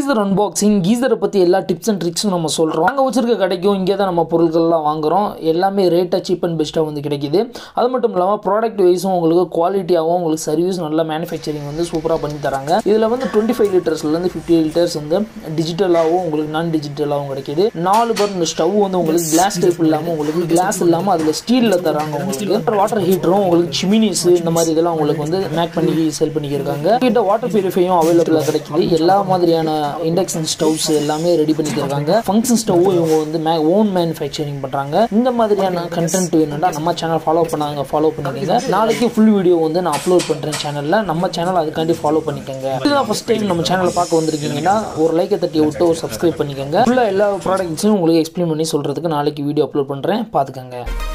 geyser unboxing கீசரை பற்றி எல்லா tips and ட்ரிக்ஸும் நம்ம சொல்கிறோம் அங்கே வச்சிருக்க கிடைக்கும் இங்கே தான் நம்ம பொருட்கள்லாம் வாங்குறோம் எல்லாமே ரேட்டாக சீப் அண்ட் பெஸ்ட்டாக வந்து கிடைக்குது அது மட்டும் இல்லாமல் ப்ராடக்ட் வைஸும் உங்களுக்கு குவாலிட்டியாகவும் உங்களுக்கு சர்வீஸ் நல்ல மேனுஃபேக்சரிங் வந்து சூப்பராக பண்ணி தராங்க இதில் வந்து டுவெண்ட்டி ஃபைவ் லிட்டர்ஸ்லேருந்து ஃபிஃப்டி லிட்டர்ஸ் வந்து டிஜிட்டலாகவும் உங்களுக்கு நான் டிஜிட்டலாகவும் கிடைக்குது நாலு பர்ன் ஸ்டவ் வந்து உங்களுக்கு கிளாஸ் டைப் இல்லாமல் உங்களுக்கு கிளாஸ் இல்லாமல் அதில் ஸ்டீலில் தராங்க உங்களுக்கு வாட்டர் ஹீட்டரும் உங்களுக்கு சிமினிஸ் இந்த மாதிரி இதெல்லாம் உங்களுக்கு வந்து மேக் பண்ணி செல் பண்ணிக்கிருக்காங்க கிட்ட வாட்டர் பியூரிஃபையும் அவைலபிளாக கிடைக்குது எல்லா மாதிரியான இண்டக்ஷன் ஸ்டவ்ஸ் எல்லாமே ரெடி பண்ணிக்கிருக்காங்க ஃபங்க்ஷன் ஸ்டவ்வும் இவங்க வந்து மே ஓன் மேனுஃபேக்சரிங் பண்ணுறாங்க இந்த மாதிரியான கண்டென்ட் வேணும்னா நம்ம சேனல் ஃபாலோ பண்ணாங்க ஃபாலோ பண்ணிக்கோங்க நாளைக்கு ஃபுல் வீடியோ வந்து நான் அப்லோட் பண்ணுறேன் சேனலில் நம்ம சேனல் அதுக்காண்டி ஃபாலோ பண்ணிக்கோங்க இதுதான் ஃபஸ்ட் டைம் நம்ம சேனலை பார்க்க வந்திருக்கீங்கன்னா ஒரு லைக்கை தட்டி விட்டு ஒரு சப்ஸ்கிரைப் பண்ணிக்கோங்க ஃபுல்லாக எல்லா ப்ராடக்ட்ஸையும் உங்களுக்கு எக்ஸ்பிளைன் பண்ணி சொல்கிறதுக்கு நாளைக்கு வீடியோ அப்லோட் பண்ணுறேன் பார்த்துக்கோங்க